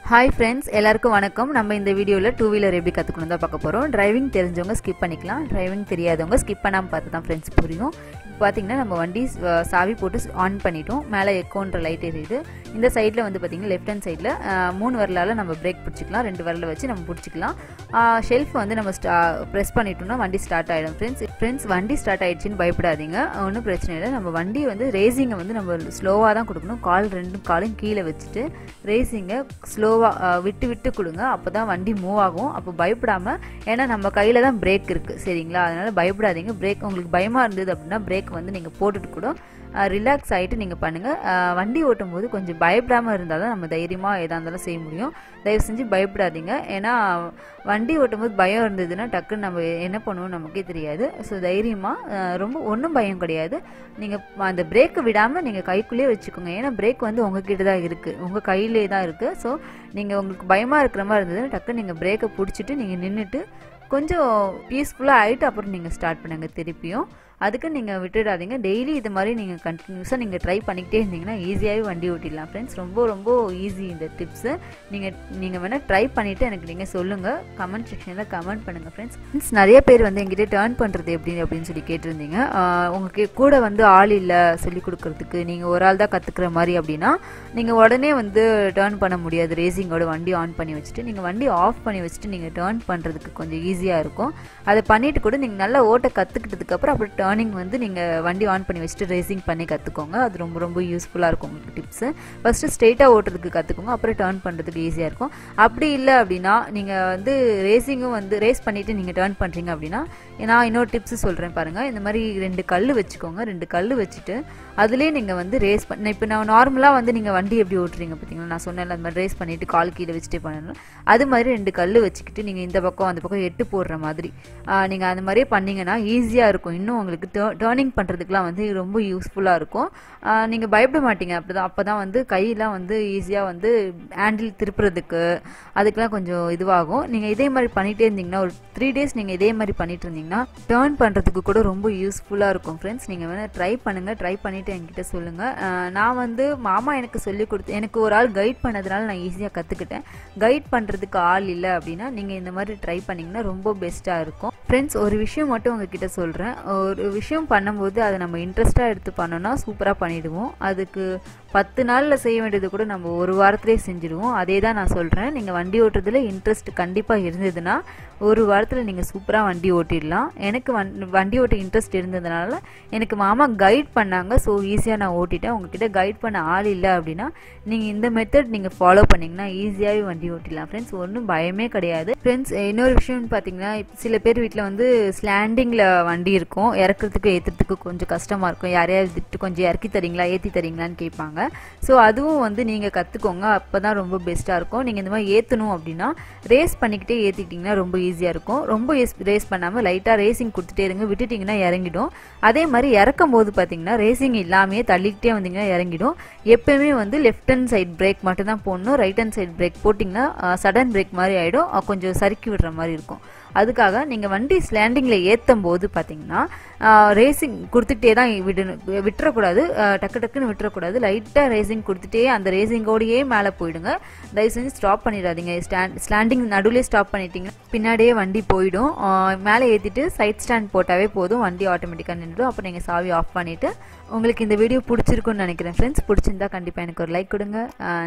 hi friends எல்லாருக்கும் வணக்கம் நம்ம இந்த வீடியோவில் டூ வீலர் எப்படி கற்றுக்கணும் தான் பார்க்க போகிறோம் டிரைவிங் தெரிஞ்சவங்க ஸ்கிப் பண்ணிக்கலாம் டிரைவிங் தெரியாதவங்க ஸ்கிப் பண்ணாமல் பார்த்து தான் ஃப்ரெண்ட்ஸ் புரியும் இப்போ பார்த்தீங்கன்னா நம்ம வண்டி அஹ், சாவி போட்டு ஆன் பண்ணிட்டோம் மேலே எக்கோன்ற லைட் எரியுது இந்த சைடில் வந்து பார்த்தீங்கன்னா லெஃப்ட் ஹேண்ட் சைடில் மூணு வரலால் நம்ம பிரேக் பிடிச்சிக்கலாம் ரெண்டு வரல வச்சு நம்ம பிடிச்சிக்கலாம் ஷெல்ஃப் வந்து நம்ம ஸ்டா ப்ரெஸ் பண்ணிட்டோம்னா வண்டி ஸ்டார்ட் ஆகிடும் ஃப்ரெண்ட்ஸ் ஃப்ரெண்ட்ஸ் வண்டி ஸ்டார்ட் ஆயிடுச்சுன்னு பயப்படாதீங்க ஒன்றும் பிரச்சனை இல்லை நம்ம வண்டி வந்து ரேசிங்கை வந்து நம்ம ஸ்லோவாக தான் கொடுக்கணும் கால் ரெண்டு காலும் கீழே வச்சுட்டு ரேசிங்கை ஸ்லோவாக விட்டு விட்டு கொடுங்க அப்போ தான் வண்டி மூவ் ஆகும் அப்போ பயப்படாமல் ஏன்னா நம்ம கையில் தான் பிரேக் இருக்குது சரிங்களா அதனால் பயப்படாதீங்க பிரேக் உங்களுக்கு பயமாக இருந்தது அப்படின்னா பிரேக் வந்து நீங்கள் போட்டுட்டு கூட ரிலாக்ஸ் ஆகிட்டு நீங்கள் பண்ணுங்கள் வண்டி ஓட்டும் போது கொஞ்சம் பயப்படாமல் இருந்தால் தான் நம்ம தைரியமாக எதாக இருந்தாலும் செய்ய முடியும் தயவு செஞ்சு பயப்படாதீங்க ஏன்னா வண்டி ஓட்டும் போது பயம் இருந்ததுன்னா டக்குன்னு நம்ம என்ன பண்ணுவோம் நமக்கே தெரியாது ஸோ தைரியமாக ரொம்ப ஒன்றும் பயம் கிடையாது நீங்கள் அந்த பிரேக்கை விடாமல் நீங்கள் கைக்குள்ளேயே வச்சுக்கோங்க ஏன்னா பிரேக் வந்து உங்ககிட்ட தான் இருக்குது உங்கள் கையிலே தான் இருக்குது ஸோ நீங்கள் உங்களுக்கு பயமாக இருக்கிற மாதிரி இருந்ததுன்னா டக்குன்னு நீங்கள் பிரேக்கை பிடிச்சிட்டு நீங்கள் நின்றுட்டு கொஞ்சம் பீஸ்ஃபுல்லாக ஆகிட்டு அப்புறம் நீங்கள் ஸ்டார்ட் பண்ணுங்கள் திருப்பியும் அதுக்கு நீங்கள் விட்டுடாதீங்க டெய்லி இது மாதிரி நீங்கள் கண்டினியூஸாக நீங்கள் ட்ரை பண்ணிக்கிட்டே இருந்தீங்கன்னா ஈஸியாகவே வண்டி ஓட்டிடலாம் ஃப்ரெண்ட்ஸ் ரொம்ப ரொம்ப ஈஸி இந்த டிப்ஸு நீங்கள் நீங்கள் வேணால் ட்ரை பண்ணிவிட்டு எனக்கு நீங்கள் சொல்லுங்கள் கமெண்ட் செக்ஷனில் கமெண்ட் பண்ணுங்கள் ஃப்ரெண்ட்ஸ் ஃப்ரெண்ட்ஸ் நிறைய பேர் வந்து எங்கிட்ட டேர்ன் பண்ணுறது எப்படி அப்படின்னு சொல்லி கேட்டிருந்தீங்க ஆஹ் உங்களுக்கு கூட வந்து ஆள் இல்லை சொல்லி கொடுக்கறதுக்கு நீங்கள் ஒரு ஆள் தான் கற்றுக்குற மாதிரி அப்படின்னா நீங்கள் உடனே வந்து டேர்ன் பண்ண முடியாது ரேசிங்கோட வண்டி ஆன் பண்ணி வச்சுட்டு நீங்கள் வண்டி ஆஃப் பண்ணி வச்சுட்டு நீங்கள் டேர்ன் பண்ணுறதுக்கு கொஞ்சம் ஈஸியாக இருக்கும் அதை பண்ணிட்டு கூட நீங்கள் நல்லா ஓட்ட கற்றுக்கிட்டதுக்கப்புறம் அப்புறம் டேர்னிங் வந்து நீங்கள் வண்டி ஆன் பண்ணி வச்சுட்டு ரேசிங் பண்ணி கற்றுக்கோங்க அது ரொம்ப ரொம்ப யூஸ்ஃபுல்லாக இருக்கும் உங்களுக்கு டிப்ஸு ஃபஸ்ட்டு ஸ்ட்ரெயிட்டாக ஓட்டுறதுக்கு கற்றுக்கோங்க அப்புறம் டேர்ன் பண்ணுறதுக்கு ஈஸியாக இருக்கும் அப்படி இல்லை அப்படின்னா நீங்கள் வந்து ரேசிங்கும் வந்து ரேஸ் பண்ணிவிட்டு நீங்கள் டேர்ன் பண்ணுறீங்க அப்படின்னா நான் இன்னொரு டிப்ஸு சொல்கிறேன் பாருங்கள் இந்த மாதிரி ரெண்டு கல் வச்சுக்கோங்க ரெண்டு கல் வச்சுட்டு அதுலேயே நீங்கள் வந்து ரேஸ் பண்ண இப்போ நான் நார்மலாக வந்து நீங்கள் வண்டி எப்படி ஓட்டுறீங்க பார்த்தீங்களா நான் சொன்னேன்ல அந்த மாதிரி ரேஸ் பண்ணிவிட்டு கால் கீழே வச்சுட்டே பண்ணணும் அது மாதிரி ரெண்டு கல் வச்சுக்கிட்டு நீங்கள் இந்த பக்கம் அந்த பக்கம் எட்டு போடுற மாதிரி நீங்கள் அந்த மாதிரியே பண்ணிங்கன்னா ஈஸியாக இருக்கும் இன்னும் உங்களுக்கு டேர்னிங் பண்ணுறதுக்குலாம் வந்து ரொம்ப யூஸ்ஃபுல்லாக இருக்கும் நீங்கள் பயப்பட மாட்டீங்க அப்படி தான் அப்போ தான் வந்து கையெல்லாம் வந்து ஈஸியாக வந்து ஹேண்டில் திருப்புறதுக்கு அதுக்கெலாம் கொஞ்சம் இதுவாகும் நீங்கள் இதே மாதிரி பண்ணிகிட்டே இருந்தீங்கன்னா ஒரு த்ரீ டேஸ் நீங்கள் இதே மாதிரி பண்ணிட்டு இருந்தீங்கன்னா டேர்ன் பண்ணுறதுக்கு கூட ரொம்ப யூஸ்ஃபுல்லாக இருக்கும் ஃப்ரெண்ட்ஸ் நீங்கள் வேணால் ட்ரை பண்ணுங்கள் ட்ரை பண்ணிவிட்டு என்கிட்ட சொல்லுங்கள் நான் வந்து மாமா எனக்கு சொல்லி கொடுத்து எனக்கு ஒரு ஆள் கைட் பண்ணதுனால நான் ஈஸியாக கற்றுக்கிட்டேன் கைட் பண்ணுறதுக்கு ஆள் இல்லை அப்படின்னா நீங்கள் இந்த மாதிரி ட்ரை பண்ணிங்கன்னா ரொம்ப பெஸ்ட்டாக இருக்கும் ஃப்ரெண்ட்ஸ் ஒரு விஷயம் மட்டும் உங்ககிட்ட சொல்கிறேன் ஒரு விஷயம் பண்ணும்போது அதை நம்ம இன்ட்ரெஸ்ட்டாக எடுத்து பண்ணோன்னா சூப்பராக பண்ணிடுவோம் அதுக்கு பத்து நாளில் செய்ய வேண்டியது கூட நம்ம ஒரு வாரத்திலே செஞ்சுடுவோம் அதே தான் நான் சொல்கிறேன் நீங்கள் வண்டி ஓட்டுறதுல இன்ட்ரெஸ்ட் கண்டிப்பாக இருந்ததுன்னா ஒரு வாரத்தில் நீங்கள் சூப்பராக வண்டி ஓட்டிடலாம் எனக்கு வண் வண்டி ஓட்ட இன்ட்ரெஸ்ட் இருந்ததுனால எனக்கு மாமா கைட் பண்ணாங்க ஸோ ஈஸியாக நான் ஓட்டிட்டேன் உங்ககிட்ட கைட் பண்ண ஆள் இல்லை அப்படின்னா நீங்கள் இந்த மெத்தட் நீங்கள் ஃபாலோ பண்ணிங்கன்னா ஈஸியாகவே வண்டி ஓட்டிடலாம் ஃப்ரெண்ட்ஸ் ஒன்றும் பயமே கிடையாது ஃப்ரெண்ட்ஸ் இன்னொரு விஷயம்னு பார்த்தீங்கன்னா இப்ப சில பேர் வீட்டில் வந்து ஸ்லாண்டிங்கில் வண்டி இருக்கும் இறக்குறதுக்கு ஏற்றுறதுக்கு கொஞ்சம் கஷ்டமாக இருக்கும் யாரையாவது விட்டு கொஞ்சம் இறக்கி தரீங்களா ஏற்றி தரீங்களான்னு கேட்பாங்க ஸோ அதுவும் வந்து நீங்கள் கற்றுக்கோங்க அப்போ தான் ரொம்ப பெஸ்ட்டாக இருக்கும் நீங்கள் இந்த மாதிரி ஏற்றணும் அப்படின்னா ரேஸ் பண்ணிக்கிட்டே ஏற்றிக்கிட்டிங்கன்னா ரொம்ப ஈஸியாக இருக்கும் ரொம்ப ரேஸ் பண்ணாமல் லைட்டாக ரேசிங் கொடுத்துட்டே இருங்க விட்டுட்டிங்கன்னா இறங்கிடும் அதே மாதிரி இறக்கும் போது பார்த்தீங்கன்னா ரேசிங் இல்லாமையே தள்ளிக்கிட்டே வந்தீங்கன்னா இறங்கிடும் எப்பயுமே வந்து லெஃப்ட் ஹேண்ட் சைட் பிரேக் மட்டும் தான் போடணும் ரைட் ஹேண்ட் சைட் பிரேக் போட்டிங்கன்னா சடன் பிரேக் மாதிரி ஆகிடும் கொஞ்சம் சறுக்கி விடுற மாதிரி இருக்கும் அதுக்காக நீங்கள் வண்டி ஸ்லாண்டிங்கில் ஏற்றும் போது பார்த்தீங்கன்னா ரேசிங் கொடுத்துட்டே தான் விடணும் விட்டுறக்கூடாது அஹ், டக்கு டக்குன்னு விட்டுறக்கூடாது லைட்டாக ரேசிங் கொடுத்துட்டே அந்த ரேசிங்கோடையே மேலே போயிடுங்க தயவு செஞ்சு ஸ்டாப் பண்ணிடாதீங்க ஸ்டாண்ட் ஸ்லாண்டிங் நடுவில் ஸ்டாப் பண்ணிட்டீங்கன்னா பின்னாடியே வண்டி போயிடும் அஹ், மேலே ஏற்றிட்டு சைட் ஸ்டாண்ட் போட்டாவே போதும் வண்டி ஆட்டோமேட்டிக்காக நின்றுடும் அப்போ நீங்கள் சாவி ஆஃப் பண்ணிவிட்டு உங்களுக்கு இந்த வீடியோ பிடிச்சிருக்குன்னு நினைக்கிறேன் ஃப்ரெண்ட்ஸ் பிடிச்சிருந்தா கண்டிப்பாக எனக்கு ஒரு லைக் கொடுங்க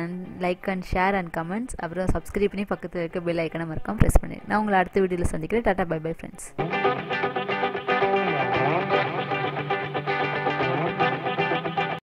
like and share and comments அப்புறம் சப்ஸ்கிரைப் பண்ணி பக்கத்தில் இருக்க பெல் ஐக்கனை மறக்காம ப்ரெஸ் பண்ணி நான் உங்களை அடுத்த வீடியோவில் சந்திக்கிறேன் டாட்டா பை பை ஃப்ரெண்ட்ஸ்